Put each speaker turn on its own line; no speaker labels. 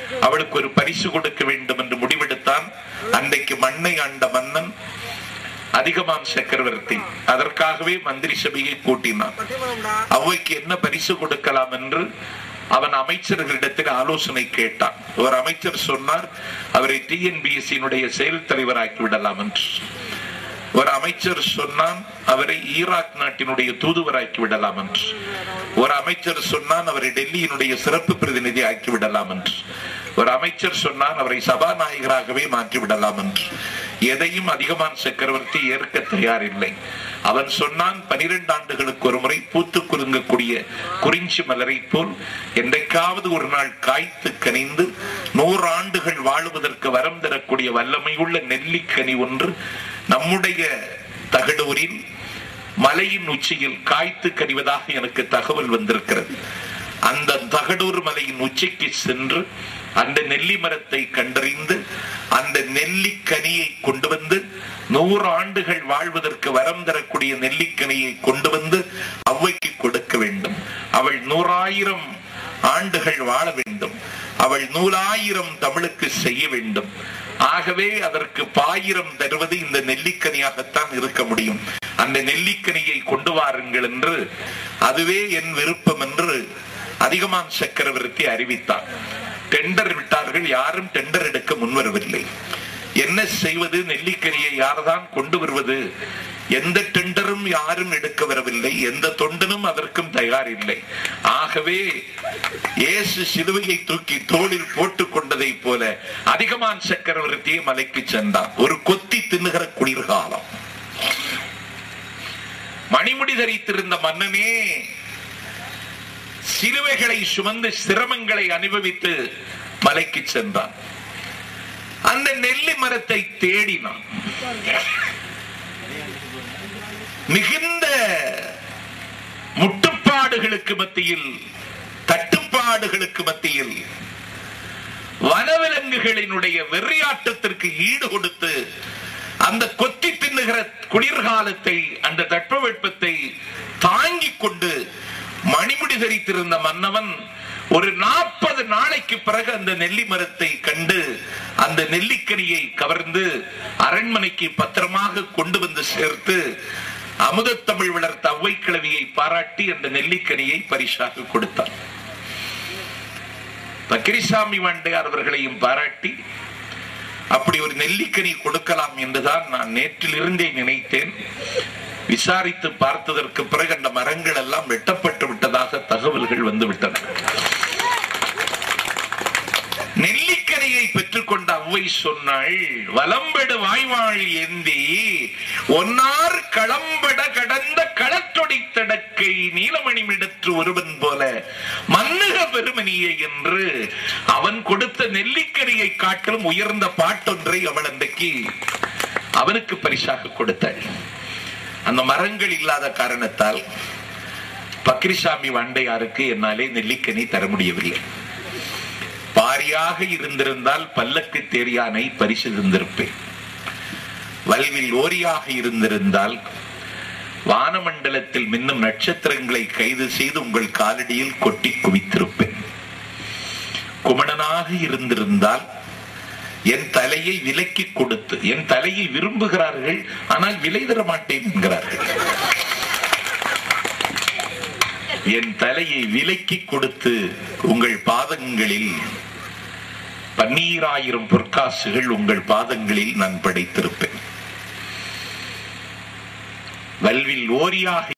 அவளுக்கு ஒரு பரிசு கொடுக்க வேண்டும் என்று முடிவெடுத்தான் அன்றைக்கு மண்ணை ஆண்ட மன்னன் அதிகமான் சக்கரவர்த்தி அதற்காகவே மந்திரி சபையை கூட்டினான் அவ்வைக்கு என்ன பரிசு கொடுக்கலாம் என்று அவன் அமைச்சர்களிடத்தில் ஆலோசனை கேட்டான் ஒரு அமைச்சர் சொன்னார் அவரை டிஎன்பிஎஸ்சியினுடைய செயல் தலைவராக்கி விடலாம் என்று ஒரு அமைச்சர் சொன்னான் அவரை ஈராக் நாட்டினுடைய தூதுவராக்கி விடலாம் என்று ஒரு அமைச்சர் சொன்னான் அவரை டெல்லியினுடைய சிறப்பு பிரதிநிதி ஆக்கி விடலாம் என்று ஒரு அமைச்சர் சொன்னான் அவரை சபாநாயகராகவே மாற்றி விடலாம் என்று எதையும் அதிகமான் சக்கரவர்த்தி ஏற்க தயாரில்லை அவன் சொன்னான் பனிரெண்டு ஆண்டுகளுக்கு ஒரு முறை பூத்து குலுங்கக்கூடிய குறிஞ்சி மலரை போல் என்றைக்காவது ஒரு நாள் காய்த்து கனிந்து நூறு ஆண்டுகள் வாழுவதற்கு வரம் தரக்கூடிய வல்லமை உள்ள நெல்லிக்கனி ஒன்று நம்முடைய தகடூரில் மலையின் உச்சியில் காய்த்து கனிவதாக எனக்கு தகவல் வந்திருக்கிறது அந்த தகடூர் மலையின் உச்சிக்கு சென்று அந்த நெல்லி மரத்தை கண்டறிந்து அந்த நெல்லிக்கனியை கொண்டு வந்து நூறு ஆண்டுகள் வாழ்வதற்கு வரம் தரக்கூடிய நெல்லிக்கனியை கொண்டு வந்து அவ்வைக்கு கொடுக்க வேண்டும் அவள் நூறாயிரம் ஆண்டுகள் வாழ வேண்டும் அவள் நூலாயிரம் தமிழுக்கு செய்ய வேண்டும் ஆகவே அதற்கு பாயிரம் தருவது இந்த நெல்லிக்கனியாகத்தான் இருக்க முடியும் அந்த நெல்லிக்கனியை கொண்டு வாருங்கள் என்று அதுவே என் விருப்பம் என்று அதிகமான் சக்கரவர்த்தி அறிவித்தார் டெண்டர் விட்டார்கள் யாரும் டெண்டர் எடுக்க முன்வரவில்லை என்ன செய்வது நெல்லிக்கனியை யார்தான் கொண்டு வருவது எந்த டெண்டரும் யாரும் எடுக்க வரவில்லை எந்த தொண்டனும் அதற்கும் தயார் இல்லை ஆகவே இயேசு சிலுவையை தூக்கி தோளில் போட்டுக் கொண்டதை போல அதிகமான் சக்கரவர்த்தியை மலைக்கு சென்றான் ஒரு கொத்தி தின்னுகிற குளிர்காலம் மணிமுடி தரித்திருந்த மன்னனே சிலுவைகளை சுமந்து சிரமங்களை அனுபவித்து மலைக்கு சென்றான் அந்த நெல்லி மரத்தை தேடினான் மிகுந்த முட்டுப்பாடுகளுக்கு மத்தியில் தட்டுப்பாடுகளுக்கு மத்தியில் வனவிலங்குகளினுடைய வெறியாட்டத்திற்கு ஈடு கொடுத்து அந்த கொத்தி தின்னுகிற குளிர்காலத்தை அந்த தட்பவெப்பத்தை தாங்கிக் கொண்டு மணிமுடி தரித்திருந்த மன்னவன் ஒரு நாற்பது நாளைக்கு பிறகு அந்த நெல்லி மரத்தை கண்டு அந்த நெல்லிக்கனியை கவர்ந்து அரண்மனைக்கு பத்திரமாக கொண்டு வந்து சேர்த்து அமுதத்தமிழ் வளர்த்த அவ்வை கிழவியை பாராட்டி அந்த நெல்லிக்கனியை பரிசாக கொடுத்தார் பக்கிரிசாமி வாண்டையார் அவர்களையும் பாராட்டி அப்படி ஒரு நெல்லிக்கனி கொடுக்கலாம் என்றுதான் நான் நேற்றிலிருந்தே நினைத்தேன் விசாரித்து பார்த்ததற்கு பிறகு அந்த மரங்கள் எல்லாம் வெட்டப்பட்டு விட்டதாக தகவல்கள் வந்துவிட்டன நெல்லிக்கனியை பெற்றுக்கொண்ட அவ்வை சொன்னாள் வலம்பெடு வாய்வாழ் ஏந்தி ஒன்னார் களம்பட கடந்த களத்தொடி தடக்கை நீலமணி மிடற்று ஒருவன் போல மன்னுக பெருமணியை என்று அவன் கொடுத்த நெல்லிக்கனியை காட்டிலும் உயர்ந்த பாட்டொன்றை அவள் அன்றைக்கு அவனுக்கு பரிசாக கொடுத்தாள் அந்த மரங்கள் இல்லாத காரணத்தால் பக்ரிசாமி வாண்டையாருக்கு என்னாலே நெல்லிக்கனி தர முடியவில்லை பாரியாக இருந்திருந்தால் பல்லக்கு தேரியானை பரிசு தந்திருப்பேன் வல்வில் ஓரியாக இருந்திருந்தால் வானமண்டலத்தில் மின்னும் நட்சத்திரங்களை கைது செய்து உங்கள் காலடியில் கொட்டி குவித்திருப்பேன் குமணனாக இருந்திருந்தால் என் தலையை விலைக்கு கொடுத்து என் தலையை விரும்புகிறார்கள் ஆனால் விலை தர மாட்டேன் என்கிறார்கள் என் தலையை விலைக்கு கொடுத்து உங்கள் பாதங்களில் பன்னீராயிரம் பொற்காசுகள் உங்கள் பாதங்களில் நான் படைத்திருப்பேன் வல்வில் ஓரியாக